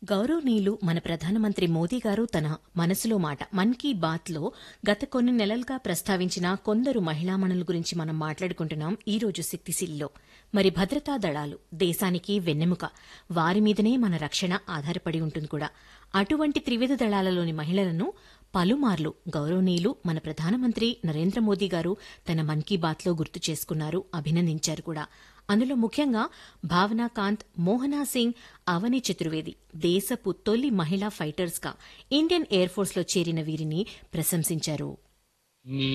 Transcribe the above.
గౌరవనీయులు మన ప్రధానమంత్రి మోదీ గారు తన మనసులో మాట మన్ కీ బాత్లో గత కొన్ని నెలలుగా ప్రస్తావించిన కొందరు మహిళామణుల గురించి మనం మాట్లాడుకుంటున్నాం ఈ రోజు శక్తిశీలిలో మరి భద్రతా దళాలు దేశానికి వెన్నెముక వారి మీదనే మన రక్షణ ఆధారపడి ఉంటుంది కూడా అటువంటి త్రివిధ దళాలలోని మహిళలను పలుమార్లు గౌరవనీయులు మన ప్రధానమంత్రి నరేంద్ర మోదీ గారు తన మన్ కీ బాత్లో గుర్తు చేసుకున్నారు అభినందించారు కూడా అందులో ముఖ్యంగా భావనా కాంత్ మోహనా సింగ్ అవని చతుర్వేది దేశపు తొలి మహిళా ఫైటర్స్గా ఇండియన్ ఎయిర్ ఫోర్స్లో చేరిన వీరిని ప్రశంసించారు నీ